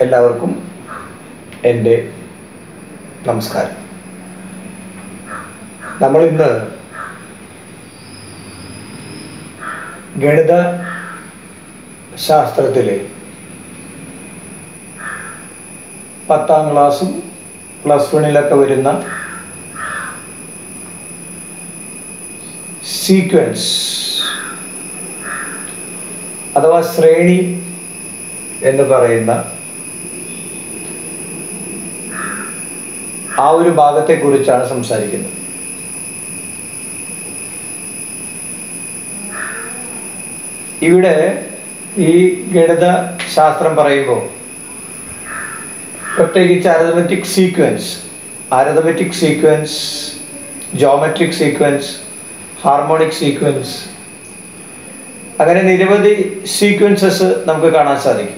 എല്ലാവർക്കും എൻ്റെ നമസ്കാരം നമ്മൾ ഇന്ന് ഗണിത ശാസ്ത്രത്തിലെ പത്താം ക്ലാസ്സും പ്ലസ് വണ്ണിലൊക്കെ വരുന്ന സീക്വൻസ് അഥവാ ശ്രേണി എന്ന് പറയുന്ന ആ ഒരു ഭാഗത്തെക്കുറിച്ചാണ് സംസാരിക്കുന്നത് ഇവിടെ ഈ ഗണിത ശാസ്ത്രം പറയുമ്പോൾ പ്രത്യേകിച്ച് arithmetic sequence arithmetic sequence geometric sequence harmonic sequence അങ്ങനെ നിരവധി സീക്വൻസസ് നമുക്ക് കാണാൻ സാധിക്കും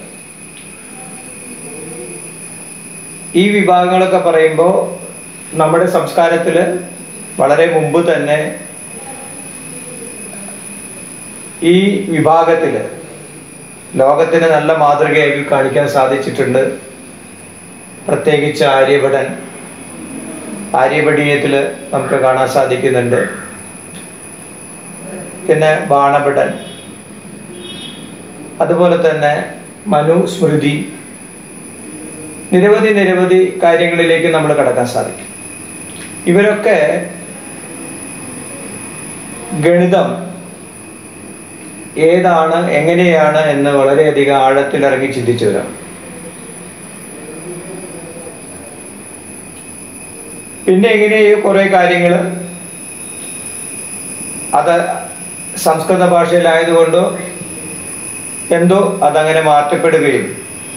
ഈ വിഭാഗങ്ങളൊക്കെ പറയുമ്പോൾ നമ്മുടെ സംസ്കാരത്തിൽ വളരെ മുമ്പ് തന്നെ ഈ വിഭാഗത്തിൽ ലോകത്തിന് നല്ല മാതൃകയാക്കി കാണിക്കാൻ സാധിച്ചിട്ടുണ്ട് പ്രത്യേകിച്ച് ആര്യഭടൻ ആര്യഭടീയത്തിൽ നമുക്ക് കാണാൻ സാധിക്കുന്നുണ്ട് പിന്നെ ബാണഭടൻ അതുപോലെ തന്നെ മനുസ്മൃതി നിരവധി നിരവധി കാര്യങ്ങളിലേക്ക് നമ്മൾ കടക്കാൻ സാധിക്കും ഇവരൊക്കെ ഗണിതം ഏതാണ് എങ്ങനെയാണ് എന്ന് വളരെയധികം ആഴത്തിൽ ഇറങ്ങി ചിന്തിച്ചവരാണ് പിന്നെ എങ്ങനെയോ കുറെ കാര്യങ്ങൾ അത് സംസ്കൃത ഭാഷയിലായതുകൊണ്ടോ എന്തോ അതങ്ങനെ മാറ്റപ്പെടുകയും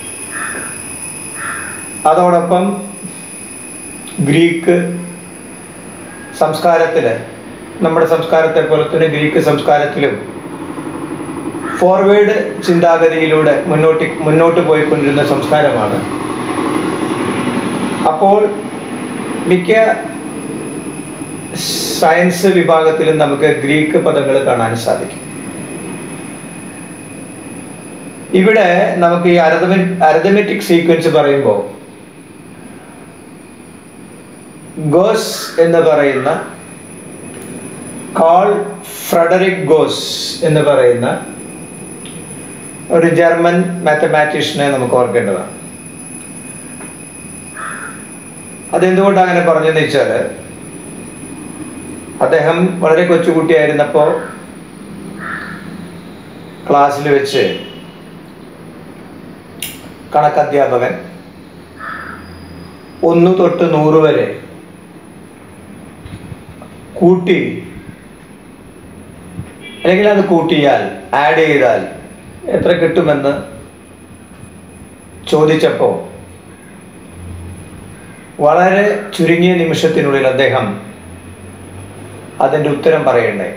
അതോടൊപ്പം ഗ്രീക്ക് സംസ്കാരത്തിൽ നമ്മുടെ സംസ്കാരത്തെ പോലെ തന്നെ ഗ്രീക്ക് സംസ്കാരത്തിലും ഫോർവേഡ് ചിന്താഗതിയിലൂടെ മുന്നോട്ട് മുന്നോട്ട് പോയിക്കൊണ്ടിരുന്ന സംസ്കാരമാണ് അപ്പോൾ മിക്ക സയൻസ് വിഭാഗത്തിലും നമുക്ക് ഗ്രീക്ക് പദങ്ങൾ കാണാൻ സാധിക്കും ഇവിടെ നമുക്ക് ഈ അരതമെ അരതമെറ്റിക് സീക്വൻസ് പറയുമ്പോൾ ഗോസ് എന്ന് പറയുന്ന കാൾ ഫ്രെഡറിക് ഗോസ് എന്ന് പറയുന്ന ഒരു ജർമ്മൻ മാത്തമാറ്റീഷ്യനെ നമുക്ക് ഓർക്കേണ്ടതാണ് അതെന്തുകൊണ്ട് അങ്ങനെ പറഞ്ഞെന്ന് വെച്ചാൽ അദ്ദേഹം വളരെ കൊച്ചുകുട്ടിയായിരുന്നപ്പോൾ ക്ലാസ്സിൽ വെച്ച് കണക്കധ്യാപകൻ ഒന്ന് തൊട്ട് നൂറ് വരെ കൂട്ടി അല്ലെങ്കിൽ അത് കൂട്ടിയാൽ ആഡ് ചെയ്താൽ എത്ര കിട്ടുമെന്ന് ചോദിച്ചപ്പോൾ വളരെ ചുരുങ്ങിയ നിമിഷത്തിനുള്ളിൽ അദ്ദേഹം അതിൻ്റെ ഉത്തരം പറയണ്ടേ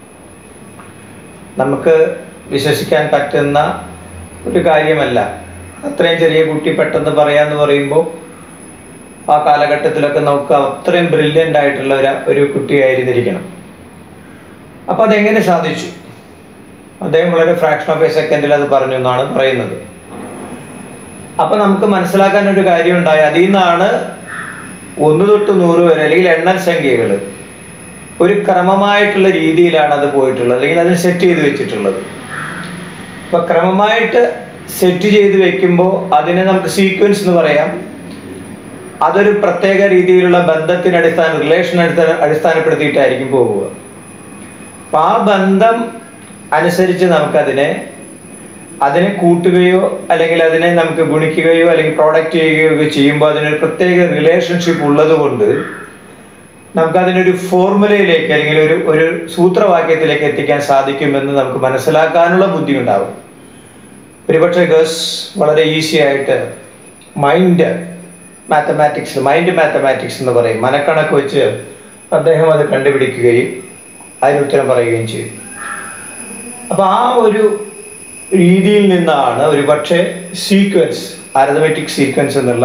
നമുക്ക് വിശ്വസിക്കാൻ പറ്റുന്ന ഒരു കാര്യമല്ല അത്രയും ചെറിയ കുട്ടി പെട്ടെന്ന് പറയാന്ന് പറയുമ്പോൾ ആ കാലഘട്ടത്തിലൊക്കെ നമുക്ക് അത്രയും ബ്രില്യൻ്റ് ആയിട്ടുള്ള ഒരു ഒരു കുട്ടിയായിരുന്നിരിക്കണം അപ്പം അതെങ്ങനെ സാധിച്ചു അദ്ദേഹം വളരെ ഫ്രാക്ഷൻ ഓഫ് എ സെക്കൻഡിൽ അത് പറഞ്ഞു എന്നാണ് പറയുന്നത് അപ്പൊ നമുക്ക് മനസ്സിലാക്കാൻ ഒരു കാര്യം ഉണ്ടായി അതിൽ നിന്നാണ് ഒന്ന് തൊട്ട് നൂറ് വരെ അല്ലെങ്കിൽ എണ്ണൽ സംഖ്യകൾ ഒരു ക്രമമായിട്ടുള്ള രീതിയിലാണ് അത് പോയിട്ടുള്ളത് അല്ലെങ്കിൽ അത് സെറ്റ് ചെയ്ത് വെച്ചിട്ടുള്ളത് അപ്പൊ ക്രമമായിട്ട് സെറ്റ് ചെയ്ത് വെക്കുമ്പോൾ അതിനെ നമുക്ക് സീക്വൻസ് എന്ന് പറയാം അതൊരു പ്രത്യേക രീതിയിലുള്ള ബന്ധത്തിന് അടിസ്ഥാന റിലേഷൻ അടിസ്ഥാന അടിസ്ഥാനപ്പെടുത്തിയിട്ടായിരിക്കും പോവുക അപ്പൊ ആ ബന്ധം അനുസരിച്ച് നമുക്കതിനെ അതിനെ കൂട്ടുകയോ അല്ലെങ്കിൽ അതിനെ നമുക്ക് ഗുണിക്കുകയോ അല്ലെങ്കിൽ പ്രോഡക്റ്റ് ചെയ്യുകയോ ഒക്കെ ചെയ്യുമ്പോൾ അതിനൊരു പ്രത്യേക റിലേഷൻഷിപ്പ് ഉള്ളത് കൊണ്ട് നമുക്കതിനൊരു ഫോർമുലയിലേക്ക് അല്ലെങ്കിൽ ഒരു ഒരു സൂത്രവാക്യത്തിലേക്ക് എത്തിക്കാൻ സാധിക്കുമെന്ന് നമുക്ക് മനസ്സിലാക്കാനുള്ള ബുദ്ധി ഉണ്ടാവും ഒരുപക്ഷെ ഗസ് വളരെ ഈസി ആയിട്ട് മൈൻഡ് മാത്തമാറ്റിക്സ് മൈൻഡ് മാത്തമാറ്റിക്സ് എന്ന് പറയും മനക്കണക്ക് വെച്ച് അദ്ദേഹം അത് കണ്ടുപിടിക്കുകയും അതിന് ഉത്തരം പറയുകയും ചെയ്തു അപ്പൊ ആ ഒരു രീതിയിൽ നിന്നാണ് ഒരു പക്ഷേ സീക്വൻസ് അരതമെറ്റിക് സീക്വൻസ് എന്നുള്ള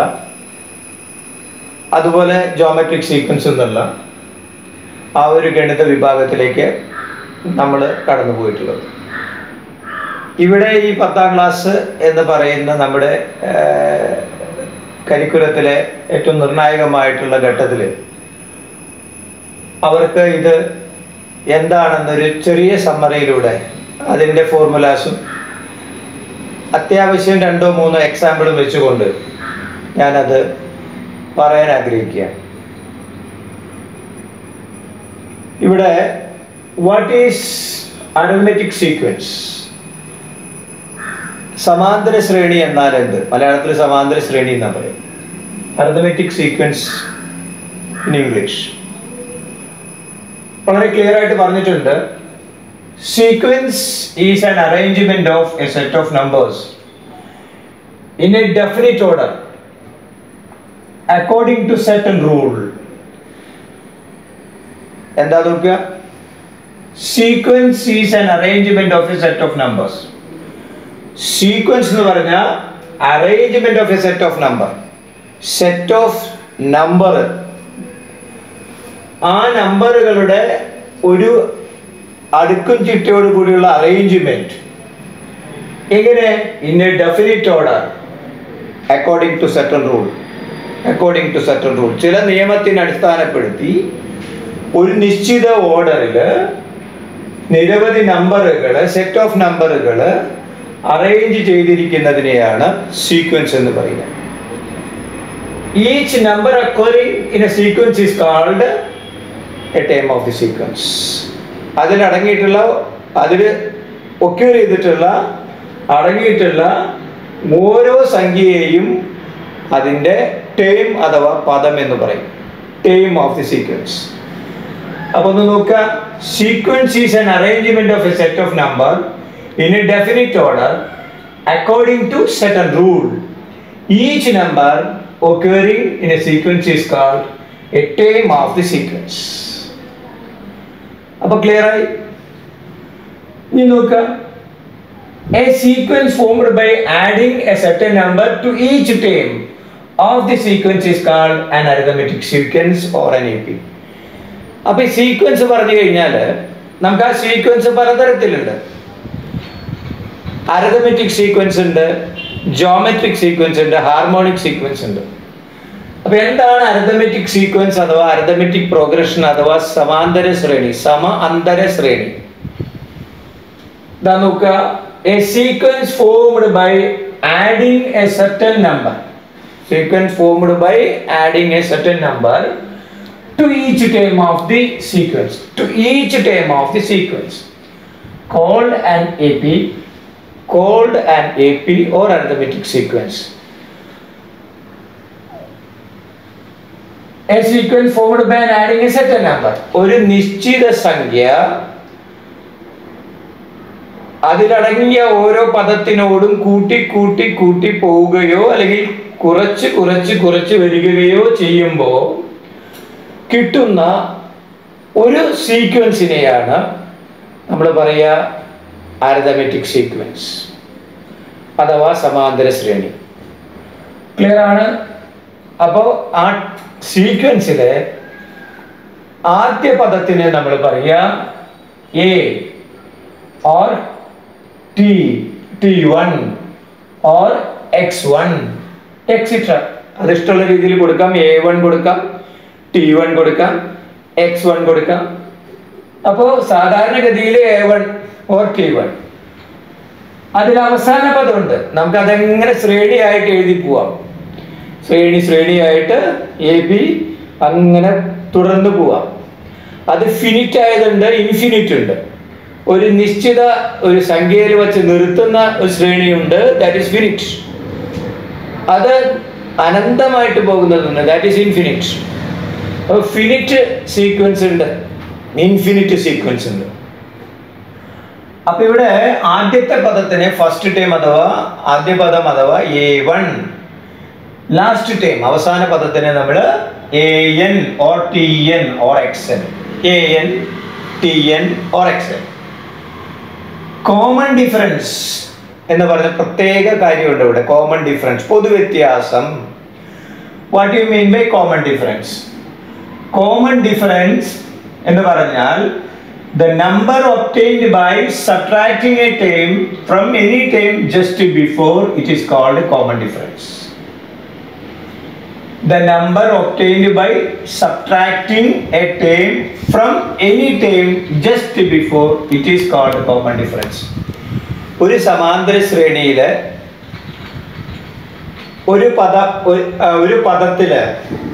അതുപോലെ ജോമെട്രിക് സീക്വൻസ് എന്നുള്ള ആ ഒരു ഗണിത വിഭാഗത്തിലേക്ക് നമ്മൾ കടന്നു പോയിട്ടുള്ളത് ഇവിടെ ഈ പത്താം ക്ലാസ് എന്ന് പറയുന്ന നമ്മുടെ കരിക്കുലത്തിലെ ഏറ്റവും നിർണായകമായിട്ടുള്ള ഘട്ടത്തിൽ അവർക്ക് ഇത് എന്താണെന്നൊരു ചെറിയ സമ്മറിയിലൂടെ അതിൻ്റെ ഫോർമുലാസും അത്യാവശ്യം രണ്ടോ മൂന്നോ എക്സാമ്പിളും വെച്ചുകൊണ്ട് ഞാനത് പറയാൻ ആഗ്രഹിക്കുകയാണ് ഇവിടെ വാട്ട് ഈസ് അരോമെറ്റിക് സീക്വൻസ് സമാന്തര ശ്രേണി എന്നാൽ എന്ത് മലയാളത്തിൽ സമാന്തര ശ്രേണി എന്നാ പറയും അരിതമെറ്റിക് സീക്വൻസ് ഇൻ ഇംഗ്ലീഷ് വളരെ ക്ലിയർ ആയിട്ട് പറഞ്ഞിട്ടുണ്ട് sequence is an arrangement of a set of numbers in a definite order according to set rule എന്താ നോക്കുക sequence is an arrangement of a set of numbers sequence എന്ന് പറഞ്ഞാൽ arrangement of a set of number set of number ആ നമ്പറുകളുടെ ഒരു അടുക്കും ചിട്ടയോട് കൂടിയുള്ള അറേഞ്ച്മെന്റ് എങ്ങനെ in a definite order according to certain rule according to certain rule ചില നിയമത്തിന് അടിസ്ഥാനപ്പെടുത്തി ഒരു നിശ്ചിത ഓർഡറിൽ നിരവധി നമ്പറുകൾ സെറ്റ് ഓഫ് നമ്പറുകൾ അറേഞ്ച് ചെയ്തിരിക്കുന്നതിനെയാണ് സീക്വൻസ് എന്ന് പറയുന്നത് each number occurring in a sequence is called a time of the sequence അതിലടങ്ങിയിട്ടുള്ള അതിൽ ഒക്യൂർ ചെയ്തിട്ടുള്ള അടങ്ങിയിട്ടുള്ള ഓരോ സംഖ്യയെയും അതിൻ്റെ ടേം അഥവാ പദം എന്ന് പറയും ടേം ഓഫ് ദി സീക്വൻസ് അപ്പൊ ഒന്ന് നോക്കുക sequence is an arrangement of a set of number in a definite order according to certain rule each number occurring in a sequence is called a term of the sequence അപ്പൊ clear ആയി ഇനി നോക്കുക a sequence formed by adding a certain number to each term of the sequence is called an arithmetic sequence or an AP അപ്പൊ ഈ sequence പറഞ്ഞു കഴിഞ്ഞാൽ നമുക്ക് ആ സീക്വൻസ് പലതരത്തിലുണ്ട് അരതമെറ്റിക് സീക്വൻസ് ഉണ്ട് ജോമെട്രിക് സീക്വൻസ് ഉണ്ട് ഹാർമോണിക് സീക്വൻസ് ഉണ്ട് അപ്പൊ എന്താണ് അരതമെറ്റിക് സീക്വൻസ് അഥവാ അരതമെറ്റിക് പ്രോഗ്രഷൻ അഥവാ സമാന്തര ശ്രേണി സമ അന്തര ശ്രേണി ഇതാ നോക്കുക a sequence formed by adding a certain number sequence formed by adding a certain number to each term of the sequence to each term of the sequence called an AP called an AP or arithmetic sequence a sequence formed by an adding a certain number ഒരു നിശ്ചിത സംഖ്യ അതിലടങ്ങിയ ഓരോ പദത്തിനോടും കൂട്ടി കൂട്ടി കൂട്ടി പോവുകയോ അല്ലെങ്കിൽ കുറച്ച് കുറച്ച് കുറച്ച് വരികയോ ചെയ്യുമ്പോൾ കിട്ടുന്ന ഒരു സീക്വൻസിനെയാണ് നമ്മൾ പറയുക ആരതമെറ്റിക് സീക്വൻസ് അഥവാ സമാന്തര ശ്രേണി ക്ലിയർ ആണ് അപ്പോൾ ആ സീക്വൻസിലെ ആദ്യ പദത്തിന് നമ്മൾ പറയുക A or T T one or X one etcetera അത് ഇഷ്ടമുള്ള രീതിയിൽ കൊടുക്കാം എ വൺ കൊടുക്കാം ടി വൺ കൊടുക്കാം എക്സ് വൺ കൊടുക്കാം അപ്പോൾ സാധാരണഗതിയിൽ A one or T one അതിൽ അവസാന പദമുണ്ട് നമുക്ക് അതെങ്ങനെ ശ്രേണിയായിട്ട് എഴുതി പോവാം ശ്രേണി ശ്രേണിയായിട്ട് എ ബി അങ്ങനെ തുടർന്ന് പോവാം അത് ഫിനിറ്റ് ആയതുണ്ട് ഇൻഫിനിറ്റ് ഉണ്ട് ഒരു നിശ്ചിത ഒരു സംഖ്യയിൽ വെച്ച് നിർത്തുന്ന ഒരു ശ്രേണിയുണ്ട് ദാറ്റ് ഈസ് ഫിനിറ്റ് അത് അനന്തമായിട്ട് പോകുന്നതുണ്ട് ദാറ്റ് ഈസ് ഇൻഫിനിറ്റ് അപ്പോൾ ഫിനിറ്റ് സീക്വൻസ് ഉണ്ട് ഇൻഫിനിറ്റ് സീക്വൻസ് ഉണ്ട് അപ്പൊ ഇവിടെ ആദ്യത്തെ പദത്തിന് ഫസ്റ്റ് ടൈം അഥവാ ആദ്യ പദം അഥവാ എ വൺ ലാസ്റ്റ് ടൈം അവസാന പദത്തിന് നമ്മൾ A N or T N or X N A N T N or X N common difference എന്ന് പറഞ്ഞ പ്രത്യേക കാര്യമുണ്ട് ഇവിടെ കോമൺ ഡിഫറൻസ് പൊതുവ്യത്യാസം what you mean by common difference common difference എന്ന് പറഞ്ഞാൽ the number obtained by subtracting a term from any term just before it is called common difference the number obtained by subtracting a term from any term just before it is called common difference ഒരു സമാന്തര ശ്രേണിയില് ഒരു പദ ഒരു- ആ, ഒരു പദത്തില്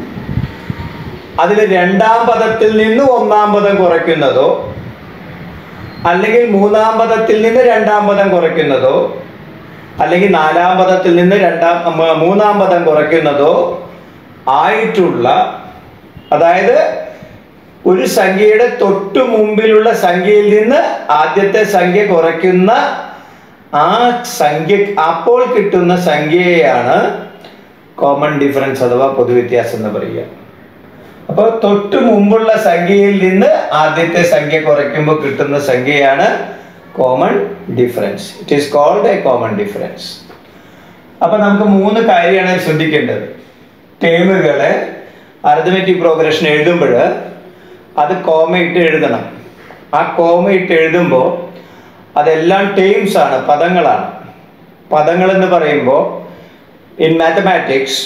അതിൽ രണ്ടാം പദത്തിൽ നിന്ന് ഒന്നാം പദം കുറയ്ക്കുന്നതോ അല്ലെങ്കിൽ മൂന്നാം പദത്തിൽ നിന്ന് രണ്ടാം പദം കുറയ്ക്കുന്നതോ അല്ലെങ്കിൽ നാലാം പദത്തിൽ നിന്ന് രണ്ടാം മ- മൂന്നാം പദം കുറയ്ക്കുന്നതോ ആയിട്ടുള്ള അതായത് ഒരു സംഖ്യയുടെ തൊട്ടു മുമ്പിലുള്ള സംഖ്യയിൽ നിന്ന് ആദ്യത്തെ സംഖ്യ കുറയ്ക്കുന്ന ആ സംഖ്യ അപ്പോൾ കിട്ടുന്ന സംഖ്യയെയാണ് കോമൺ ഡിഫറൻസ് അഥവാ പൊതുവ്യത്യാസം എന്ന് പറയുക അപ്പോൾ തൊട്ടു മുമ്പുള്ള സംഖ്യയിൽ നിന്ന് ആദ്യത്തെ സംഖ്യ കുറയ്ക്കുമ്പോൾ കിട്ടുന്ന സംഖ്യയാണ് common difference it is called a common difference അപ്പൊ നമുക്ക് മൂന്ന് കാര്യമാണ് ശ്രദ്ധിക്കേണ്ടത് ടേമുകളെ അർദ്ധമെറ്റിക് പ്രോഗ്രഷൻ എഴുതുമ്പോൾ അത് കോമ ഇട്ട് എഴുതണം ആ കോമ ഇട്ട് എഴുതുമ്പോൾ അതെല്ലാം ടേംസ് ആണ് പദങ്ങളാണ് പദങ്ങൾ എന്ന് പറയുമ്പോൾ in mathematics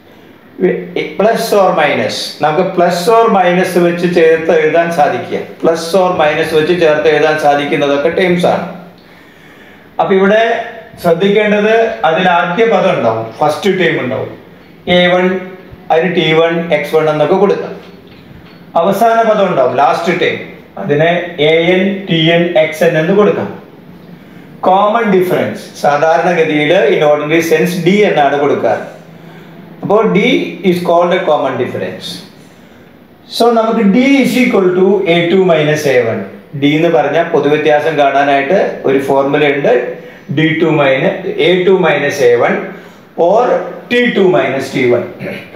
plus or minus നമുക്ക് പ്ലസ് ഓർ മൈനസ് വെച്ച് ചേർത്ത് എഴുതാൻ സാധിക്കുക പ്ലസ് ഓർ മൈനസ് വെച്ച് ചേർത്ത് എഴുതാൻ സാധിക്കുന്നതൊക്കെ ടേംസ് ആണ് അപ്പൊ ഇവിടെ ശ്രദ്ധിക്കേണ്ടത് അതിൽ ആദ്യ പദം ഉണ്ടാവും ഫസ്റ്റ് ടൈം ഉണ്ടാവും എ വൺ അതിന് ടി വൺ എക്സ് വൺ എന്നൊക്കെ കൊടുക്കാം അവസാന പദം ഉണ്ടാവും ലാസ്റ്റ് ടൈം അതിനെ A N T N X N എന്ന് കൊടുക്കാം കോമൺ ഡിഫറൻസ് സാധാരണഗതിയിൽ ഇൻ ഓർഡിനറി സെൻസ് ഡി എന്നാണ് കൊടുക്കാറ് അപ്പോൾ D is called a common difference so നമുക്ക് D is equal to A two minus A one D എന്ന് പറഞ്ഞാൽ പൊതുവ്യത്യാസം കാണാനായിട്ട് ഒരു ഫോർമുല ഉണ്ട് D two minus A two minus A one or T two minus T one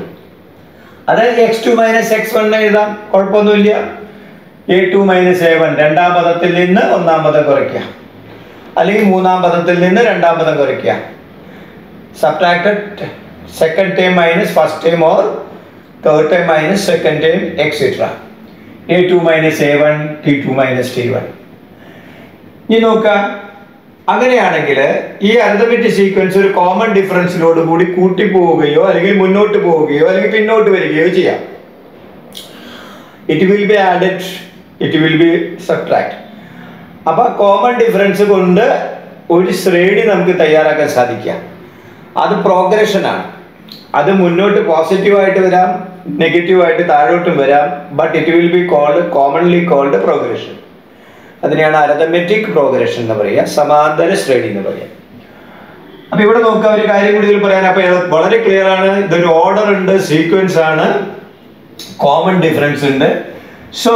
അതായത് X two minus X one എഴുതാം കുഴപ്പമൊന്നുമില്ല A two minus A one രണ്ടാം പദത്തിൽ നിന്ന് ഒന്നാം പദം കുറയ്ക്കുക അല്ലെങ്കിൽ മൂന്നാം പദത്തിൽ നിന്ന് രണ്ടാം പദം കുറയ്ക്കുക subtracted second time minus first time or third time minus second time etcetera A two minus A one T two minus T one ഇനി നോക്കുക അങ്ങനെയാണെങ്കിൽ ഈ അരിതമെറ്റിക് സീക്വൻസ് ഒരു കോമൺ ഡിഫറൻസിനോട് കൂടി കൂട്ടി പോവുകയോ അല്ലെങ്കിൽ മുന്നോട്ട് പോവുകയോ അല്ലെങ്കിൽ പിന്നോട്ട് വരികയോ ചെയ്യാം it will be added it will be subtract അപ്പൊ കോമൺ ഡിഫറൻസ് കൊണ്ട് ഒരു ശ്രേണി നമുക്ക് തയ്യാറാക്കാൻ സാധിക്കാം അത് പ്രോഗ്രഷൻ ആണ് അത് മുന്നോട്ട് പോസിറ്റീവായിട്ട് വരാം നെഗറ്റീവായിട്ട് താഴോട്ടും വരാം but it will be called commonly called progression അതിനെയാണ് അരതമെറ്റിക് പ്രോഗ്രഷൻ എന്ന് പറയുക സമാന്തര ശ്രേണി എന്ന് പറയുക അപ്പൊ ഇവിടെ നോക്കാം ഒരു കാര്യം കൂടി ഇതിൽ പറയാൻ അപ്പൊ ഇത് വളരെ ക്ലിയർ ആണ് ഇതൊരു ഓർഡർ ഉണ്ട് സീക്വൻസ് ആണ് കോമൺ ഡിഫറൻസ് ഉണ്ട് so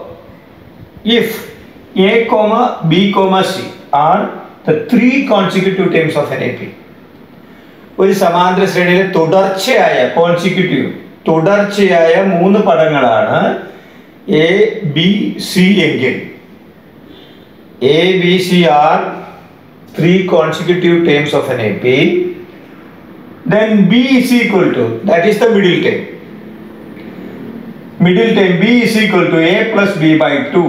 if A comma B comma C are the three consecutive times of N A P ഒരു സമാന്തര ശ്രേണിയിലെ തുടർച്ചയായ കോൺസിക്യൂട്ടീവ് തുടർച്ചയായ മൂന്ന് പദങ്ങളാണ് എ ബി സി എങ്കിൽ A B C are three consecutive times of N A P then b is equal to that is the middle term middle term b is equal to a plus b by 2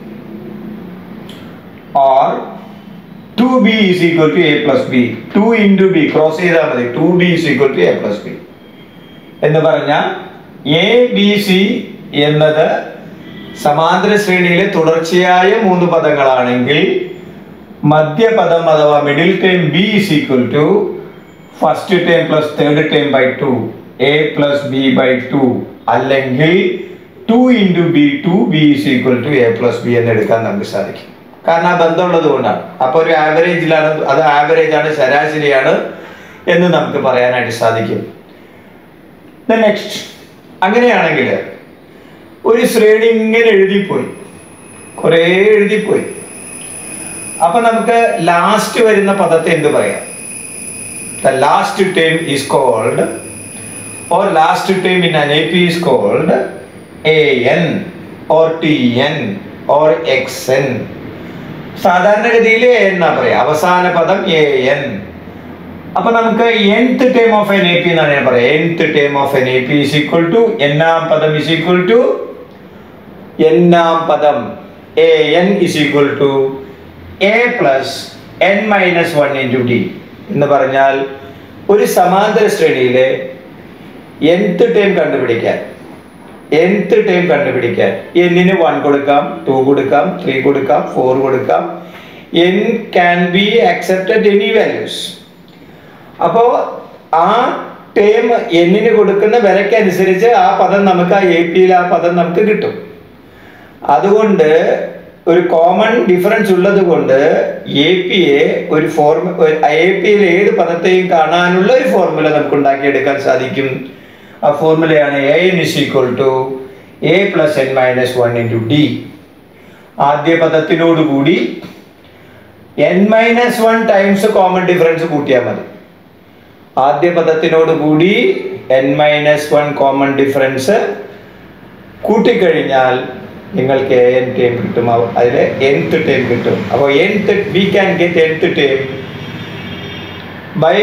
or 2b is equal to a plus b 2 into b cross ചെയ്താൽ മതി 2b is equal to a plus b എന്ന് പറഞ്ഞാൽ A B C എന്നത് സമാന്തര ശ്രേണിയിലെ തുടർച്ചയായ മൂന്ന് പദങ്ങളാണെങ്കിൽ മധ്യപദം അഥവാ middle time B is equal to first time plus third time by two A plus B by two അല്ലെങ്കിൽ two into B two B is equal to A plus B എന്ന് എടുക്കാൻ നമുക്ക് സാധിക്കും കാരണം ആ ബന്ധമുള്ളത് കൊണ്ടാണ് അപ്പോൾ ഒരു ആവറേജിലാണ് അത് ആവറേജ് ആണ് ശരാശരിയാണ് എന്ന് നമുക്ക് പറയാനായിട്ട് സാധിക്കും നെക്സ്റ്റ് അങ്ങനെയാണെങ്കിൽ ഒരു ശ്രേണി ഇങ്ങനെ എഴുതിപ്പോയി കുറേ എഴുതിപ്പോയി അപ്പൊ നമുക്ക് ലാസ്റ്റ് വരുന്ന പദത്തെ എന്ത് പറയാം the last term is called or last term in an AP is called AN or TN or XN സാധാരണഗതിയിൽ എ എന്നാ പറയാ അവസാന പദം എ എൻ അപ്പൊ നമുക്ക് nth term of N A P എന്നാണ് ഞാൻ പറയാം nth term of N A P is equal to എന്നാം പദം ഇസ് ഈക്വൽ ടു എന്നാം പദം A N is equal to A plus N minus one into D എന്ന് പറഞ്ഞാൽ ഒരു സമാന്തര ശ്രേണിയിലെ nth ടൈം കണ്ടുപിടിക്കാൻ nth ടൈം കണ്ടുപിടിക്കാൻ എന്നിന് വൺ കൊടുക്കാം ടു കൊടുക്കാം ത്രീ കൊടുക്കാം ഫോർ കൊടുക്കാം N can be accepted any values അപ്പോൾ ആ ടേം എന്നിന് കൊടുക്കുന്ന വിലക്കനുസരിച്ച് ആ പദം നമുക്ക് ആ എ പിയിൽ ആ പദം നമുക്ക് കിട്ടും അതുകൊണ്ട് ഒരു കോമൺ ഡിഫറൻസ് ഉള്ളത് കൊണ്ട് എ പിയെ ഒരു ഫോർമ എ പിയിൽ ഏത് പദത്തെയും കാണാനുള്ള ഒരു ഫോർമുല നമുക്ക് ഉണ്ടാക്കിയെടുക്കാൻ സാധിക്കും ആ ഫോർമുലയാണ് a N is equal to A plus N minus one into d ആദ്യ പദത്തിനോടുകൂടി n minus one times common difference കൂട്ടിയാൽ മതി ആദ്യ പദത്തിനോട് കൂടി n minus one common difference കൂട്ടിക്കഴിഞ്ഞാൽ നിങ്ങൾക്ക് എ എൻ ടൈം കിട്ടും അതിൽ എൻത്ത് ടൈം കിട്ടും അപ്പോൾ nth we can get nth time by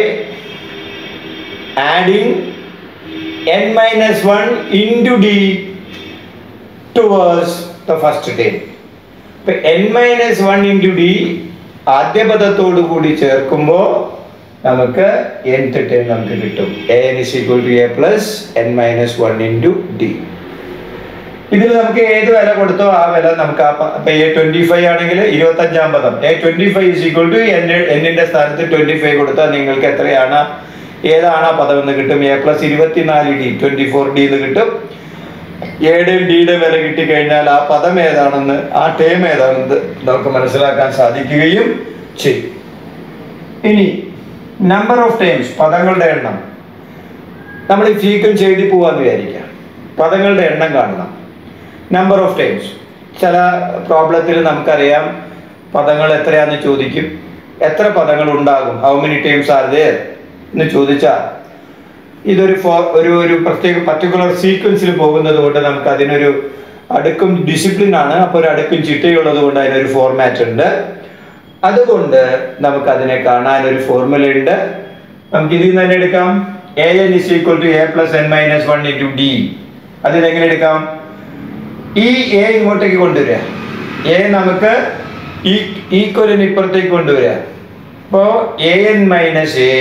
adding n minus one into d towards the first time ഇപ്പൊ n minus one into d ആദ്യ പദത്തോടു കൂടി ചേർക്കുമ്പോൾ നമുക്ക് nth ടൈം നമുക്ക് കിട്ടും a N is equal to A plus N minus one into d ഇതിൽ നമുക്ക് ഏത് വില കൊടുത്തോ ആ വില നമുക്ക് ആ ഇപ്പൊ എ ട്വന്റി ഫൈവ് ആണെങ്കിൽ ഇരുപത്തഞ്ചാം പദം a twenty five is equal to എന്നിന്റെ സ്ഥാനത്ത് ട്വന്റി ഫൈവ് കൊടുത്താൽ നിങ്ങൾക്ക് എത്രയാണ് ഏതാണ് ആ പദം എന്ന് കിട്ടും എ പ്ലസ് ഇരുപത്തിനാല് ഡി ട്വന്റി ഫോർ ഡി എന്ന് കിട്ടും എയുടെയും ഡിയുടെ വില കിട്ടിക്കഴിഞ്ഞാൽ ആ പദം ഏതാണെന്ന് ആ ടേം ഏതാണെന്ന് നമുക്ക് മനസ്സിലാക്കാൻ സാധിക്കുകയും ചെയ്യും ഇനി നമ്പർ ഓഫ് ടൈംസ് പദങ്ങളുടെ എണ്ണം നമ്മൾ ഈ സീക്വൻസ് എഴുതി പോവാന്ന് വിചാരിക്കാം പദങ്ങളുടെ എണ്ണം കാണണം നമ്പർ ഓഫ് ടൈംസ് ചില പ്രോബ്ലത്തിൽ നമുക്കറിയാം പദങ്ങൾ എത്രയാന്ന് ചോദിക്കും എത്ര പദങ്ങൾ ഉണ്ടാകും how many times are there എന്ന് ചോദിച്ചാൽ ഇതൊരു ഫോ ഒരു ഒരു പ്രത്യേക പർട്ടിക്കുലർ സീക്വൻസിൽ പോകുന്നത് കൊണ്ട് നമുക്ക് അതിനൊരു അടുക്കും ഡിസിപ്ലിൻ ആണ് അപ്പോൾ ഒരു അടുക്കും ചിട്ടയുള്ളത് കൊണ്ട് അതിനൊരു ഫോർമാറ്റ് ഉണ്ട് അതുകൊണ്ട് നമുക്ക് അതിനെ കാണാൻ ഒരു ഫോർമുല ഉണ്ട് നമുക്ക് ഇതിൽ നിന്ന് തന്നെ എടുക്കാം a N is equal to A plus N minus one into d അതിനെങ്ങനെ എടുക്കാം ഈ എ ഇങ്ങോട്ടേക്ക് കൊണ്ടുവരിക എ നമുക്ക് ഈ ഈക്വലിന് ഇപ്പുറത്തേക്ക് കൊണ്ടുവരിക അപ്പോൾ a n minus a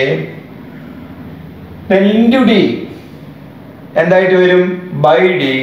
then into d എന്തായിട്ട് വരും by d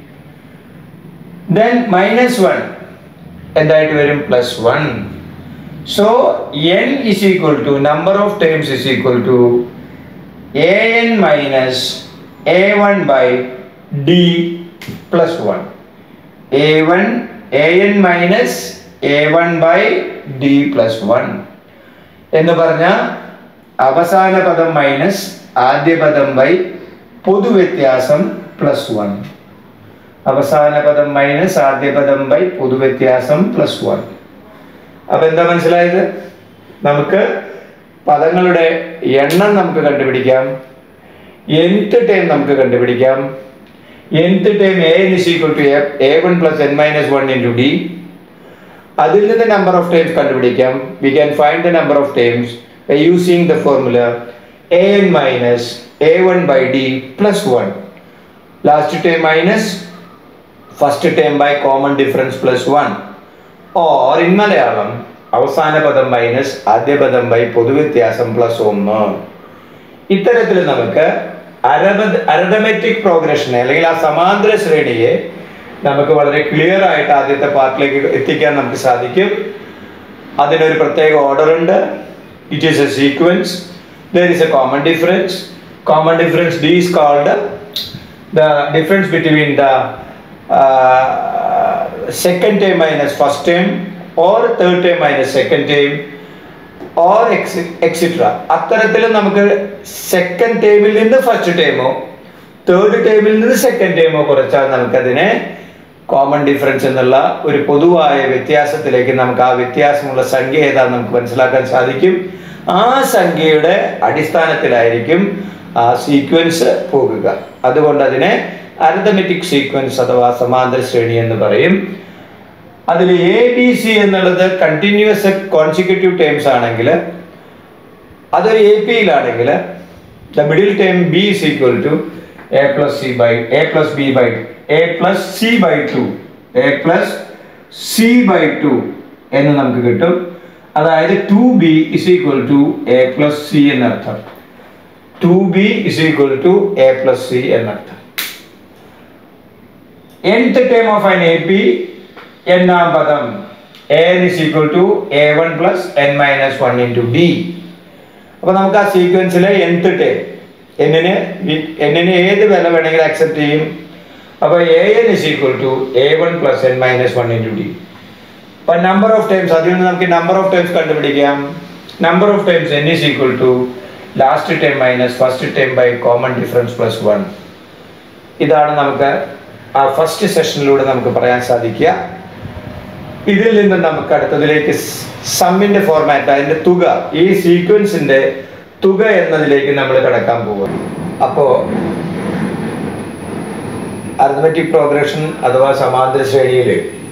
then minus one എന്തായിട്ട് വരും plus one so n is equal to number of terms is equal to a n minus A one by d plus one a one a n minus A one by d plus one എന്ന് പറഞ്ഞാൽ അവസാന പദം minus ആദ്യ പദം by പൊതുവ്യത്യാസം plus one അവസാന പദം minus ആദ്യ പദം ബൈ പൊതുവ്യത്യാസം പ്ലസ് വൺ അപ്പൊ എന്താ മനസ്സിലായത് നമുക്ക് പദങ്ങളുടെ എണ്ണം നമുക്ക് കണ്ടുപിടിക്കാം nth ടൈം നമുക്ക് കണ്ടുപിടിക്കാം nth time a is equal to a one plus N minus one into d അതിൽ നിന്ന് നമ്പർ ഓഫ് ടൈംസ് കണ്ടുപിടിക്കാം we can find the number of times using the formula a n minus A one by d plus one last time minus first time by common difference plus one or in Malayalam അവസാന പദം minus ആദ്യ പദം by പൊതുവ്യത്യാസം plus ഒന്ന് ഇത്തരത്തിൽ നമുക്ക് അരഡമെറ്റിക് പ്രോഗ്രഷനെ അല്ലെങ്കിൽ ആ സമാന്തര ശ്രേണിയെ നമുക്ക് വളരെ ക്ലിയർ ആയിട്ട് ആദ്യത്തെ പാർട്ടിലേക്ക് എത്തിക്കാൻ നമുക്ക് സാധിക്കും അതിനൊരു പ്രത്യേക ഓർഡർ ഉണ്ട് it is a sequence there is a common difference common difference d is called the difference between the second time minus first time or third time minus second time or etcetera അത്തരത്തിൽ നമുക്ക് second ടൈമിൽ നിന്ന് first ടൈമോ third ടൈമിൽ നിന്ന് second ടൈമോ കുറച്ചാൽ നമുക്കതിനെ common difference എന്നുള്ള ഒരു പൊതുവായ വ്യത്യാസത്തിലേക്ക് നമുക്ക് ആ വ്യത്യാസമുള്ള സംഖ്യ ഏതാണെന്ന് നമുക്ക് മനസ്സിലാക്കാൻ സാധിക്കും ആ സംഖ്യയുടെ അടിസ്ഥാനത്തിലായിരിക്കും ആ സീക്വൻസ് പോകുക അതുകൊണ്ട് അതിനെ അരതമെറ്റിക് സീക്വൻസ് അഥവാ സമാന്തര ശ്രേണി എന്ന് പറയും അതിൽ എ ബി സി എന്നുള്ളത് കണ്ടിന്യൂസ് കോൺസിക്യൂട്ടീവ് ടേംസ് ആണെങ്കിൽ അതൊരു എ പിയിലാണെങ്കിൽ the middle time B is equal to A plus c by a plus B by a plus c by two A plus c by two എന്ന് നമുക്ക് കിട്ടും അതായത് two B is equal to A plus c എന്നർത്ഥം two B is equal to A plus c എന്നർത്ഥം nth term of an AP എന്നാം പദം n is equal to a1 plus n minus 1 into b അപ്പൊ നമുക്ക് ആ സീക്വൻസിലെ nth term എന്നിന് എന്നിന് ഏത് വില വേണമെങ്കിലും അക്സെപ്റ്റ് ചെയ്യും അപ്പൊ a N is equal to a one plus N minus one into d അപ്പൊ നമ്പർ ഓഫ് ടൈംസ് അതിൽ നിന്ന് നമുക്ക് നമ്പർ ഓഫ് ടൈംസ് കണ്ടുപിടിക്കാം number of times n is equal to last time minus first time by common difference plus one ഇതാണ് നമുക്ക് ആ first സെഷനിലൂടെ നമുക്ക് പറയാൻ സാധിക്കുക ഇതിൽ നിന്ന് നമുക്ക് അടുത്തതിലേക്ക് സമ്മിന്റെ ഫോർമാറ്റ് അതിന്റെ തുക ഈ സീക്വൻസിന്റെ തുക എന്നതിലേക്ക് നമ്മൾ കിടക്കാൻ പോകും അപ്പോ അർത്തമെറ്റിക് പ്രോഗ്രഷൻ അഥവാ സമാന്തര ശ്രേണിയിൽ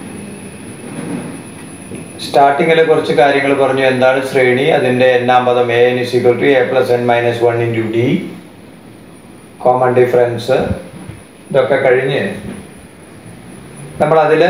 സ്റ്റാർട്ടിങ്ങിൽ കുറച്ച് കാര്യങ്ങൾ പറഞ്ഞു എന്താണ് ശ്രേണി അതിന്റെ എന്നാം പദം A N is equal to A plus N minus one into d common difference ഇതൊക്കെ കഴിഞ്ഞ് നമ്മൾ അതിൽ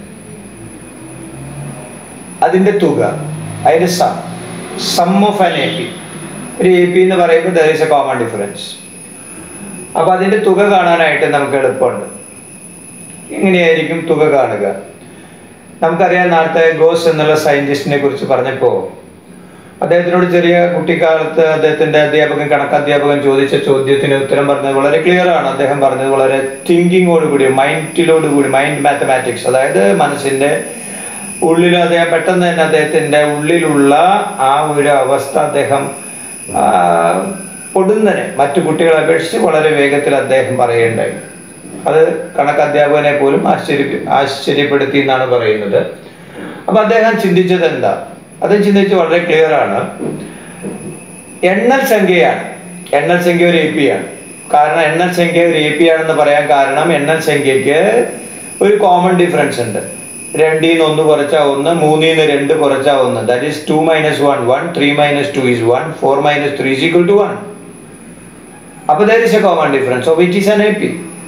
അതിൻ്റെ തുക അതിൻ്റെ sum sum of an A P ഒരു എ പി എന്ന് പറയുമ്പോൾ there is a common difference അപ്പോൾ അതിൻ്റെ തുക കാണാനായിട്ട് നമുക്ക് എളുപ്പമുണ്ട് എങ്ങനെയായിരിക്കും തുക കാണുക നമുക്കറിയാം നേരത്തെ ഗോസ് എന്നുള്ള സയൻറ്റിസ്റ്റിനെ കുറിച്ച് പറഞ്ഞപ്പോൾ അദ്ദേഹത്തിനോട് ചെറിയ കുട്ടിക്കാലത്ത് അദ്ദേഹത്തിന്റെ അധ്യാപകൻ കണക്കധ്യാപകൻ ചോദിച്ച ചോദ്യത്തിന് ഉത്തരം പറഞ്ഞത് വളരെ ക്ലിയർ ആണ് അദ്ദേഹം പറഞ്ഞത് വളരെ തിങ്കിങ്ങോട് കൂടി മൈൻഡിലോട് കൂടി മൈൻഡ് മാത്തമാറ്റിക്സ് അതായത് മനസ്സിന്റെ ഉള്ളിൽ അദ്ദേഹം പെട്ടെന്ന് തന്നെ അദ്ദേഹത്തിന്റെ ഉള്ളിലുള്ള ആ ഒരു അവസ്ഥ അദ്ദേഹം ആ, പൊടുന്നനെ മറ്റു കുട്ടികളെ അപേക്ഷിച്ച് വളരെ വേഗത്തിൽ അദ്ദേഹം പറയുകയുണ്ടായി അത് കണക്കധ്യാപകനെ പോലും ആശ്ചര്യ ആശ്ചര്യപ്പെടുത്തി എന്നാണ് പറയുന്നത് അപ്പൊ അദ്ദേഹം ചിന്തിച്ചത് എന്താ അദ്ദേഹം ചിന്തിച്ച് വളരെ ക്ലിയർ ആണ് എണ്ണൽ സംഖ്യയാണ് എണ്ണൽ സംഖ്യ ഒരു എ പി ആണ് കാരണം എണ്ണൽ സംഖ്യ ഒരു എ പി ആണെന്ന് പറയാൻ കാരണം എണ്ണൽ സംഖ്യക്ക് ഒരു കോമൺ ഡിഫറൻസ് ഉണ്ട് രണ്ടിൽ നിന്ന് ഒന്ന് കുറച്ചാൽ ഒന്ന് മൂന്നിൽ നിന്ന് രണ്ട് കുറച്ചാൽ ഒന്ന് that is two minus one one three minus two is one four minus three is equal to one അപ്പൊ there is a common difference of it is an A P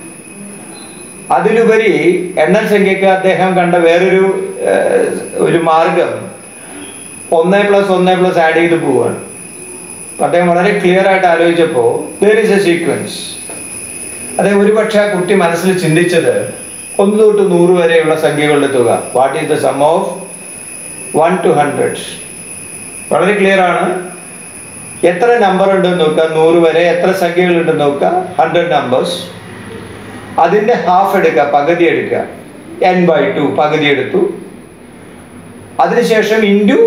അതിലുപരി എണ്ണൽ സംഖ്യക്ക് അദ്ദേഹം കണ്ട വേറൊരു ഏഹ്, ഒരു മാർഗം ഒന്ന് പ്ലസ് ഒന്ന് പ്ലസ് ആഡ് ചെയ്ത് പോവുകയാണ് അപ്പൊ അദ്ദേഹം വളരെ ക്ലിയർ ആയിട്ട് ആലോചിച്ചപ്പോൾ ദർ ഇസ് എ സീക്വൻസ് അദ്ദേഹം ഒരുപക്ഷെ ആ കുട്ടി മനസ്സിൽ ചിന്തിച്ചത് ഒന്ന് തൊട്ട് നൂറ് വരെയുള്ള സംഖ്യകളുടെ തുക what is the sum of one two hundred വളരെ ക്ലിയർ ആണ് എത്ര നമ്പർ ഉണ്ടെന്ന് നോക്കുക നൂറ് വരെ എത്ര സംഖ്യകൾ ഉണ്ടെന്ന് നോക്കുക ഹൺഡ്രഡ് നമ്പേഴ്സ് അതിന്റെ ഹാഫ് എടുക്കുക പകുതി എടുക്കുക എൻ ബൈ ടു പകുതി എടുത്തു അതിനുശേഷം into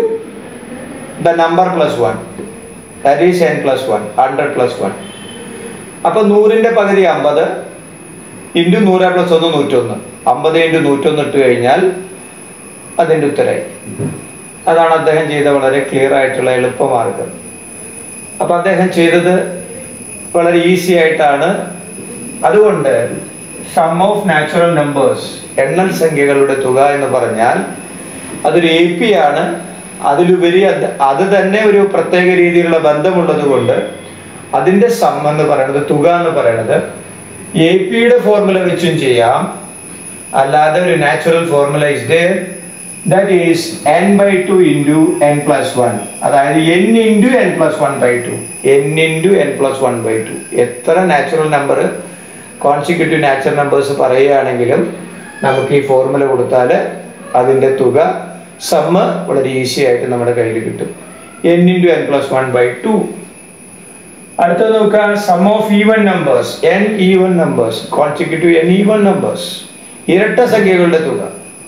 the number plus one that is n plus one hundred plus one അപ്പൊ നൂറിന്റെ പകുതി അമ്പത് ഇൻറ്റു നൂറ് പ്ലസ് ഒന്ന് നൂറ്റൊന്ന് അമ്പത് ഇൻറ്റു നൂറ്റൊന്ന് ഇട്ട് കഴിഞ്ഞാൽ അതിൻ്റെ ഉത്തരമായി അതാണ് അദ്ദേഹം ചെയ്ത വളരെ ക്ലിയർ ആയിട്ടുള്ള എളുപ്പമാർഗം അപ്പൊ അദ്ദേഹം ചെയ്തത് വളരെ ഈസി ആയിട്ടാണ് അതുകൊണ്ട് സം ഓഫ് നാച്ചുറൽ നമ്പേഴ്സ് എണ്ണൽ സംഖ്യകളുടെ തുക എന്ന് പറഞ്ഞാൽ അതൊരു എ പി ആണ് അതിലുപരി അത് അത് തന്നെ ഒരു പ്രത്യേക രീതിയിലുള്ള ബന്ധമുള്ളത് കൊണ്ട് അതിന്റെ സം എന്ന് പറയുന്നത് തുക എന്ന് പറയുന്നത് എ പിയുടെ ഫോർമുല വെച്ചും ചെയ്യാം അല്ലാതെ ഒരു natural formula is there that is n by two into n plus one അതായത് n into n plus one by two n into n plus one by two എത്ര natural number consecutive natural numbers പറയുകയാണെങ്കിലും നമുക്ക് ഈ formula കൊടുത്താൽ അതിൻ്റെ തുക sum വളരെ easy ആയിട്ട് നമ്മുടെ കയ്യിൽ കിട്ടും n into n plus one by two അടുത്തത് നോക്കുക sum of even numbers n even numbers consecutive n even numbers ഇരട്ട സംഖ്യകളുടെ തുക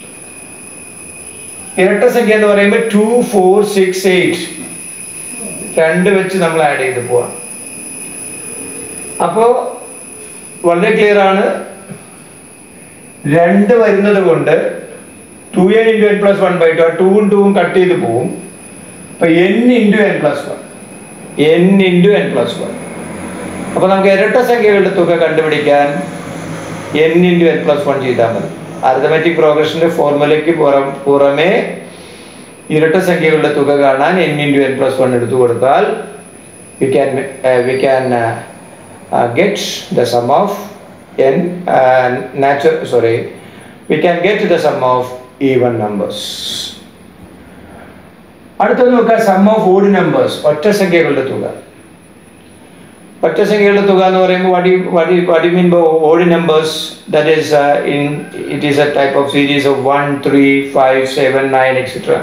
ഇരട്ട സംഖ്യ എന്ന് പറയുമ്പോൾ ടു ഫോർ സിക്സ് എയ്റ്റ് രണ്ട് വെച്ച് നമ്മൾ ആഡ് ചെയ്ത് പോവാം അപ്പോ വളരെ ക്ലിയർ ആണ് രണ്ട് വരുന്നത് കൊണ്ട് two n into n plus one by two ആ ടൂവും ടൂവും കട്ട് ചെയ്ത് പോവും അപ്പൊ n into n plus one n into n plus one അപ്പൊ നമുക്ക് ഇരട്ട സംഖ്യകളുടെ തുക കണ്ടുപിടിക്കാൻ n into n plus one ചെയ്താൽ മതി അരിതമെറ്റിക് പ്രോഗ്രഷന്റെ ഫോർമുലയ്ക്ക് പുറം പുറമെ ഇരട്ട സംഖ്യകളുടെ തുക കാണാൻ n into n plus one എടുത്തു കൊടുത്താൽ we can we can get the sum of n natural sorry we can get the sum of even numbers അടുത്തത് നോക്കുക സം ഓഫ് ഓഡ് നമ്പേഴ്സ് ഒറ്റ സംഖ്യകളുടെ തുക ഒറ്റ സംഖ്യകളുടെ തുക എന്ന് പറയുമ്പോൾ വടി വടി വടി mean odd numbers that is in it is a type of series of one three five seven nine etcetera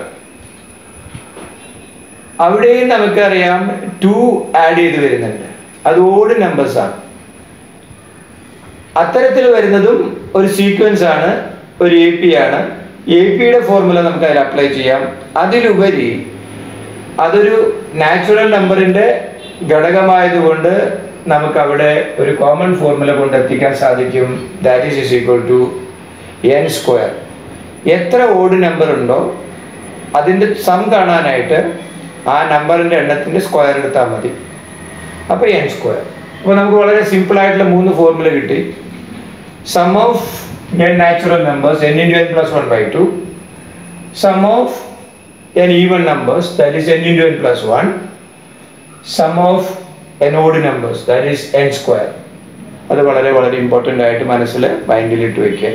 അവിടെയും നമുക്കറിയാം ടു ആഡ് ചെയ്ത് വരുന്നുണ്ട് അത് ഓഡ് നമ്പേഴ്സ് ആണ് അത്തരത്തിൽ വരുന്നതും ഒരു സീക്വൻസ് ആണ് ഒരു എ പി ആണ് എ പിയുടെ ഫോർമുല നമുക്ക് അതിൽ അപ്ലൈ ചെയ്യാം അതിലുപരി അതൊരു നാച്ചുറൽ നമ്പറിന്റെ ഘടകമായതുകൊണ്ട് നമുക്ക് അവിടെ ഒരു കോമൺ ഫോർമുല കൊണ്ട് എത്തിക്കാൻ സാധിക്കും that is is equal to n square എത്ര ഓഡ് നമ്പർ ഉണ്ടോ അതിൻ്റെ സം കാണാനായിട്ട് ആ നമ്പറിൻ്റെ എണ്ണത്തിൻ്റെ സ്ക്വയർ എടുത്താൽ മതി അപ്പോൾ എൻ സ്ക്വയർ അപ്പോൾ നമുക്ക് വളരെ സിമ്പിൾ ആയിട്ടുള്ള മൂന്ന് ഫോർമുല കിട്ടി sum of n natural numbers n into n plus one by two sum of n even numbers that is n into n plus one sum of n odd numbers that is n square അത് വളരെ വളരെ important ആയിട്ട് മനസ്സിൽ മൈൻഡിലിട്ട് വയ്ക്കുക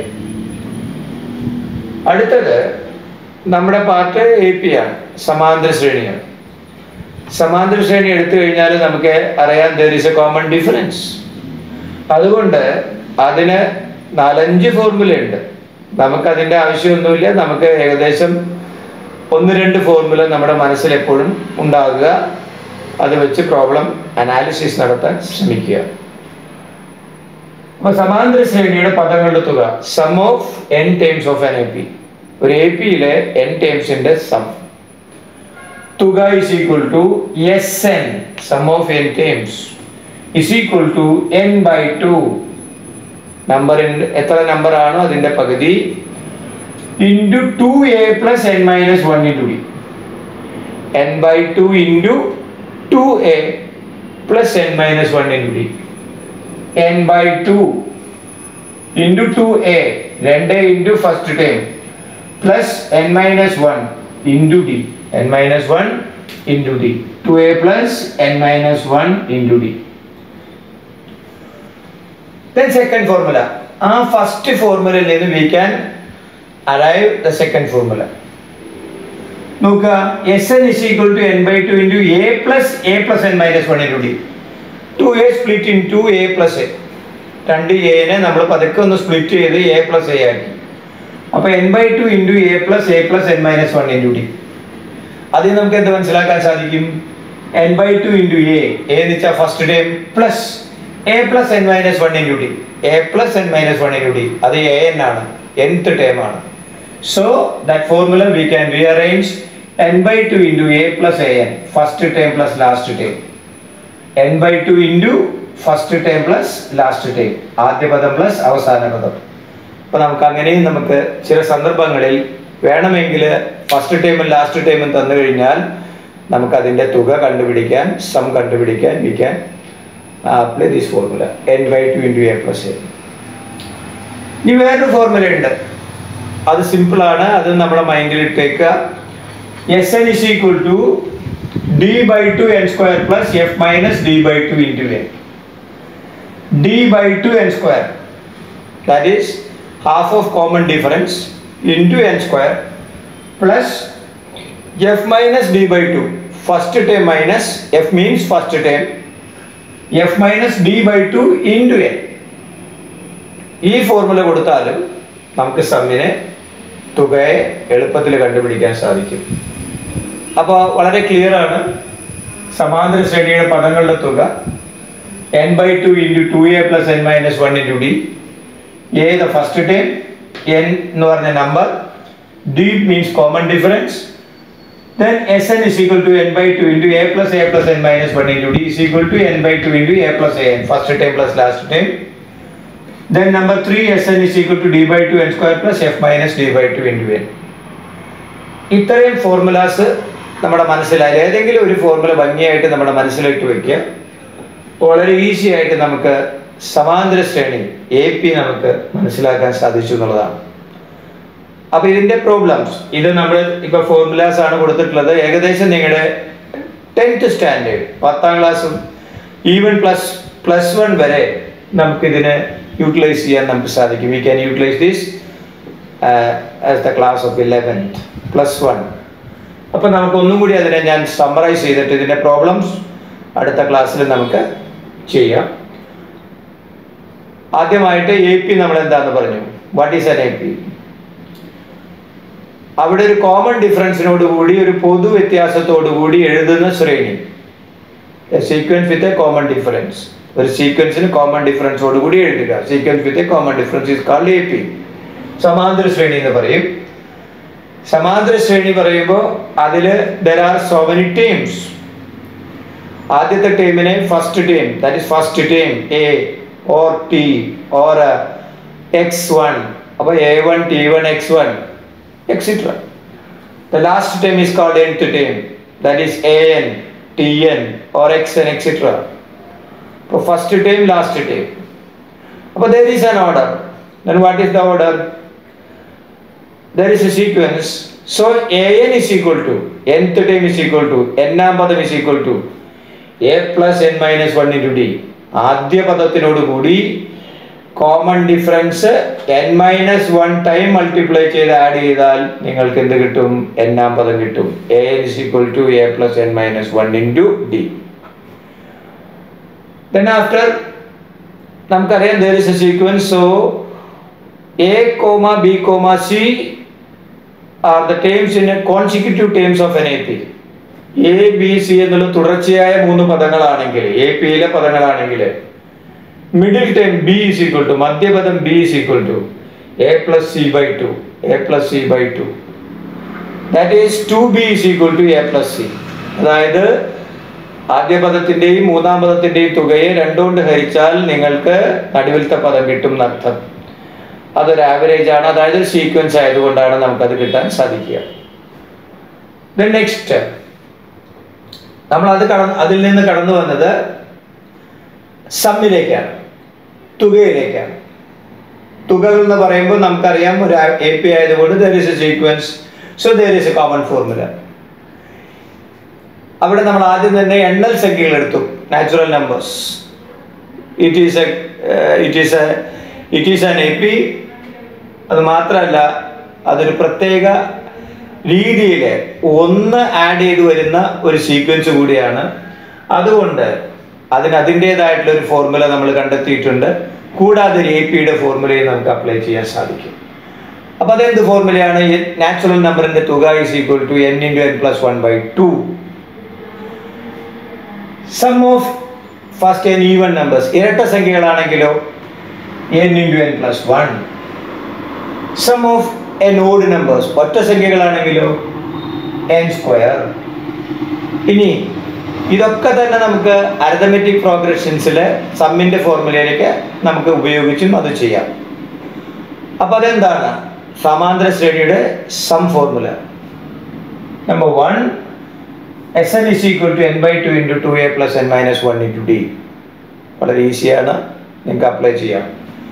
അടുത്തത് നമ്മുടെ part A P ആണ് സമാന്തര ശ്രേണിയാണ് സമാന്തര ശ്രേണി എടുത്തു കഴിഞ്ഞാൽ നമുക്ക് അറിയാം there is a common difference അതുകൊണ്ട് അതിന് നാലഞ്ച് ഫോർമുല ഉണ്ട് നമുക്ക് അതിൻ്റെ ആവശ്യമൊന്നുമില്ല നമുക്ക് ഏകദേശം ഒന്ന് രണ്ട് ഫോർമുല നമ്മുടെ മനസ്സിൽ എപ്പോഴും ഉണ്ടാകുക അത് വെച്ച് പ്രോബ്ലം അനാലിസിസ് നടത്താൻ ശ്രമിക്കുക അപ്പൊ സമാന്തര ശ്രേണിയുടെ പദങ്ങളുടെ തുക sum of n times of N A P ഒരു എ പിയിലെ എൻ ടൈംസിന്റെ സം തുക is equal to S n sum of n times is equal to n by two നമ്പറിന്റെ എത്ര നമ്പർ ആണോ അതിന്റെ പകുതി into two A plus N minus one into d n by two into two A plus N minus one into d n by two into two a രണ്ട് into first time plus N minus one into d n minus one into d two A plus N minus one into d then second formula ആ first ഫോർമുലയിൽ നിന്ന് we can arrive the second formula നോക്കുക S n is equal to n by two into a plus a plus N minus one into d two a split into A plus a രണ്ട് എനെ നമ്മൾ പതുക്കെ ഒന്ന് split ചെയ്ത് A plus a ആക്കി അപ്പോൾ n by two into a plus a plus N minus one into d അതിൽ നമുക്ക് എന്ത് മനസ്സിലാക്കാൻ സാധിക്കും n by two into a എന്ന് വെച്ചാൽ first time plus a plus N minus one into d a plus N minus one into d അത് a n ആണ് nth time ആണ് so that formula we can rearrange n by two into a plus a n first time plus last time n by two into first time plus last time ആദ്യ പദം plus അവസാന പദം അപ്പൊ നമുക്ക് അങ്ങനെയും നമുക്ക് ചില സന്ദർഭങ്ങളിൽ വേണമെങ്കിൽ ഫസ്റ്റ് ടൈമും ലാസ്റ്റ് ടൈമും തന്നു കഴിഞ്ഞാൽ നമുക്ക് അതിന്റെ തുക കണ്ടുപിടിക്കാൻ സം കണ്ടുപിടിക്കാൻ we can apply this formula n by two into a plus a ഇനി വേറൊരു ഫോർമുല ഉണ്ട് അത് സിമ്പിൾ ആണ് അത് നമ്മുടെ മൈൻഡിൽ ഇട്ടേക്കുക S n is equal to d by two n square plus f minus d by two into n d by two n square that is half of common difference into n square plus f minus d by two first time minus f means first time f minus d by two into n ഈ formula കൊടുത്താലും നമുക്ക് സമ്മിനെ തുകയെ എളുപ്പത്തിൽ കണ്ടുപിടിക്കാൻ സാധിക്കും അപ്പോൾ വളരെ clear ആണ് സമാന്തര ശ്രേണിയുടെ പദങ്ങളുടെ തുക n by two into two A plus N minus one into d a the first time n എന്ന് പറഞ്ഞ number d means common difference then Sn is equal to n by 2 into a plus a plus n minus 1 into d is equal to n by 2 into a plus a n first term plus last term then number 3 Sn is equal to d by 2 n square plus f minus d by 2 into n ഇത്രയും formulas നമ്മുടെ മനസ്സിലായാലും ഏതെങ്കിലും ഒരു formula ഭംഗിയായിട്ട് നമ്മുടെ മനസ്സിലിട്ട് വെക്കുക വളരെ easy ആയിട്ട് നമുക്ക് സമാന്തര ശ്രേണി എ പി നമുക്ക് മനസ്സിലാക്കാൻ സാധിച്ചു എന്നുള്ളതാണ് അപ്പൊ ഇതിന്റെ പ്രോബ്ലംസ് ഇത് നമ്മൾ ഇപ്പൊ ഫോർമുലാസ് ആണ് കൊടുത്തിട്ടുള്ളത് ഏകദേശം നിങ്ങളുടെ ടെൻത്ത് സ്റ്റാൻഡേർഡ് പത്താം ക്ലാസ്സും ഈവൻ പ്ലസ് പ്ലസ് വൺ വരെ നമുക്കിതിനെ യൂട്ടിലൈസ് ചെയ്യാൻ നമുക്ക് സാധിക്കും we can utilise this as the class of eleventh plus one അപ്പം നമുക്ക് ഒന്നും കൂടി അതിനെ ഞാൻ സമ്മറൈസ് ചെയ്തിട്ട് ഇതിൻ്റെ പ്രോബ്ലംസ് അടുത്ത ക്ലാസ്സിൽ നമുക്ക് ചെയ്യാം ആദ്യമായിട്ട് എ പി നമ്മൾ എന്താന്ന് പറഞ്ഞു what is an A P അവിടെ ഒരു കോമൺ ഡിഫറൻസിനോട് കൂടി ഒരു പൊതു വ്യത്യാസത്തോടു കൂടി എഴുതുന്ന ശ്രേണി sequence with a common difference ഒരു സീക്വൻസിന് കോമൺ ഡിഫറൻസോട് കൂടി എഴുതുക sequence with a common difference is called A P സമാന്തര ശ്രേണി എന്ന് പറയും സമാന്തര ശ്രേണി പറയുമ്പോൾ അതിൽ there are so many terms ആദ്യത്തെ ടീമിനെ first term that is first term a or t or X one അപ്പോൾ a one t one X one extra the last term is called n term that is a N T N or X n extra അപ്പോൾ first term last term അപ്പോൾ there is an order then what is the order there is a sequence so an is equal to nth term is equal to n-ആം പദം is equal to a plus n minus 1 into d ആദ്യ പദത്തിനോട് കൂടി common difference n minus one time multiply ചെയ്ത് add ചെയ്താൽ നിങ്ങൾക്ക് എന്ത് കിട്ടും എന്നാം പദം കിട്ടും a is equal to A plus N minus one into d then after നമുക്കറിയാം there is a sequence so a comma B comma C are the terms in a consecutive terms of N A P A B C എന്നുള്ള തുടർച്ചയായ മൂന്ന് പദങ്ങളാണെങ്കിൽ A പിയിലെ പദങ്ങളാണെങ്കിൽ middle time B is equal to മധ്യപദം b is equal to A plus c by two A plus c by two that is two B is equal to A plus c അതായത് ആദ്യ പദത്തിന്റെയും മൂന്നാം പദത്തിന്റെയും തുകയെ രണ്ടുകൊണ്ട് ഹരിച്ചാൽ നിങ്ങൾക്ക് നടുവിലത്തെ പദം കിട്ടും എന്നർത്ഥം അതൊരു ആവറേജ് ആണ് അതായത് സീക്വൻസ് ആയതുകൊണ്ടാണ് നമുക്കത് കിട്ടാൻ സാധിക്കുക നെക്സ്റ്റ് നമ്മൾ അത് കടന്ന് അതിൽ നിന്ന് കടന്നു വന്നത് സമ്മിലേക്കാണ് തുകയിലേക്കാണ് തുകകൾ എന്ന് പറയുമ്പോൾ നമുക്കറിയാം ഒരു എ പി ആയതുകൊണ്ട് there is a sequence so there is a common formula അവിടെ നമ്മൾ ആദ്യം തന്നെ എണ്ണൽ സംഖ്യകൾ എടുത്തു natural numbers it is a it is a it is an A P അത് മാത്രമല്ല അതൊരു പ്രത്യേക രീതിയിൽ ഒന്ന് ആഡ് ചെയ്ത് വരുന്ന ഒരു സീക്വൻസ് കൂടിയാണ് അതുകൊണ്ട് അതിന് അതിൻ്റെതായിട്ടുള്ള ഒരു ഫോർമുല നമ്മൾ കണ്ടെത്തിയിട്ടുണ്ട് കൂടാതെ ഒരു എ പിയുടെ ഫോർമുലയും നമുക്ക് അപ്ലൈ ചെയ്യാൻ സാധിക്കും അപ്പൊ അതെന്ത് ഫോർമുലയാണ് നാച്ചുറൽ നമ്പറിന്റെ തുക is equal to n into n plus one by two sum of first n even numbers ഇരട്ട സംഖ്യകളാണെങ്കിലോ n into n plus one sum of n odd numbers ഒറ്റ സംഖ്യകളാണെങ്കിലോ എൻ സ്ക്വയർ ഇനി ഇതൊക്കെ തന്നെ നമുക്ക് അരതമെറ്റിക് പ്രോഗ്രഷൻസിലെ സമ്മിന്റെ ഫോർമുലയിലേക്ക് നമുക്ക് ഉപയോഗിച്ചും അത് ചെയ്യാം അപ്പൊ അതെന്താണ് സമാന്തര ശ്രേണിയുടെ sum formula number one S n is equal to n by two into two A plus N minus one into d വളരെ ഈസിയാണ് നിങ്ങൾക്ക് അപ്ലൈ ചെയ്യാം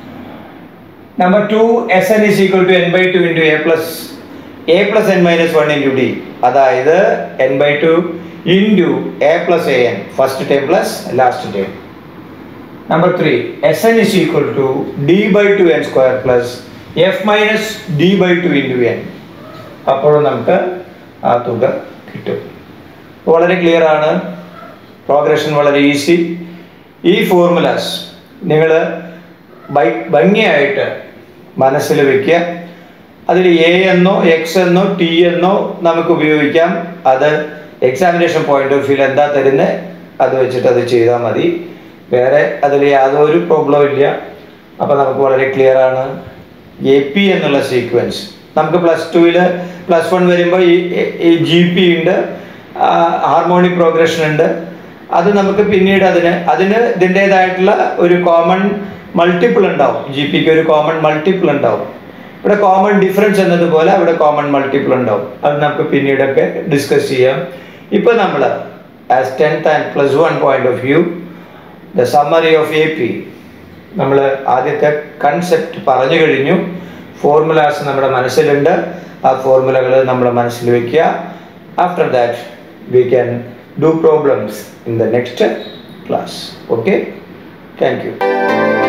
number two S n is equal to n by two into a plus a plus N minus one into d അതായത് n by two into a plus a n first time plus last term number three S n is equal to d by two n square plus f minus d by two into n അപ്പോഴും നമുക്ക് ആ തുക കിട്ടും വളരെ clear ആണ് progression വളരെ easy ഈ formulas നിങ്ങൾ ഭംഗിയായിട്ട് മനസ്സിൽ വെക്കുക അതിൽ എ എന്നോ എക്സ് എന്നോ ടി എന്നോ നമുക്ക് ഉപയോഗിക്കാം അത് എക്സാമിനേഷൻ പോയിന്റ് ഓഫ് വ്യൂ എന്താ തരുന്നത് അത് വെച്ചിട്ട് അത് ചെയ്താൽ മതി വേറെ അതിൽ യാതൊരു പ്രോബ്ലവും ഇല്ല അപ്പോൾ നമുക്ക് വളരെ ക്ലിയർ ആണ് എ പി എന്നുള്ള സീക്വൻസ് നമുക്ക് പ്ലസ് ടുവിൽ പ്ലസ് വൺ വരുമ്പോൾ ഈ ജി പി ഉണ്ട് ഹാർമോണിക് പ്രോഗ്രഷൻ ഉണ്ട് അത് നമുക്ക് പിന്നീട് അതിന് അതിന് ഇതിൻ്റെതായിട്ടുള്ള ഒരു കോമൺ മൾട്ടിപ്പിൾ ഉണ്ടാവും ജി പിക്ക് ഒരു കോമൺ മൾട്ടിപ്പിൾ ഉണ്ടാവും ഇവിടെ കോമൺ ഡിഫറൻസ് എന്നതുപോലെ അവിടെ കോമൺ മൾട്ടിപ്പിൾ ഉണ്ടാവും അത് നമുക്ക് പിന്നീടൊക്കെ ഡിസ്കസ് ചെയ്യാം ഇപ്പോൾ നമ്മൾ as tenth and plus one point of view the summary of A P നമ്മൾ ആദ്യത്തെ കൺസെപ്റ്റ് പറഞ്ഞു കഴിഞ്ഞു ഫോർമുലാസ് നമ്മുടെ മനസ്സിലുണ്ട് ആ ഫോർമുലകൾ നമ്മുടെ മനസ്സിൽ വയ്ക്കുക after that we can do problems in the next class okay thank U